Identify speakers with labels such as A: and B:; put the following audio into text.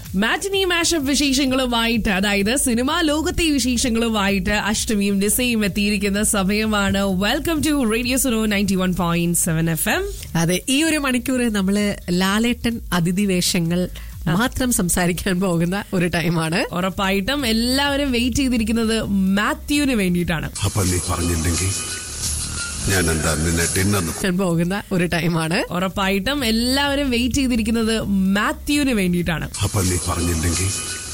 A: മാറ്റിനി mashup വിശേഷങ്ങളുമായിട്ട് അതായത് cinema ലോകത്തെ വിശേഷങ്ങളുമായിട്ട് അഷ്ടമിയും നിസയും എത്തിയിരിക്കുന്ന സമയമാണ് welcome to radio Suno ninety one point seven F M
B: അതെ ഈ ഒരു മണിക്കൂർ നമ്മള് ലാലേട്ടൻ അതിഥി വേഷങ്ങൾ മാത്രം സംസാരിക്കാൻ പോകുന്ന ഒരു ടൈമാണ്
A: ഉറപ്പായിട്ടും എല്ലാവരും വെയിറ്റ് ചെയ്തിരിക്കുന്നത് മാത്യുവിന് വേണ്ടിയിട്ടാണ്
C: അപ്പൊ നീ പറഞ്ഞില്ലെങ്കിൽ ഞാൻ എന്താ നിന്നെ ടിന്നു
B: ഞാൻ പോകുന്ന ഒരു ടൈമാണ്
A: ഉറപ്പായിട്ടും എല്ലാവരും വെയിറ്റ് ചെയ്തിരിക്കുന്നത് മാത്യുവിന് വേണ്ടിയിട്ടാണ്
C: അപ്പൊ നീ പറഞ്ഞില്ലെങ്കിൽ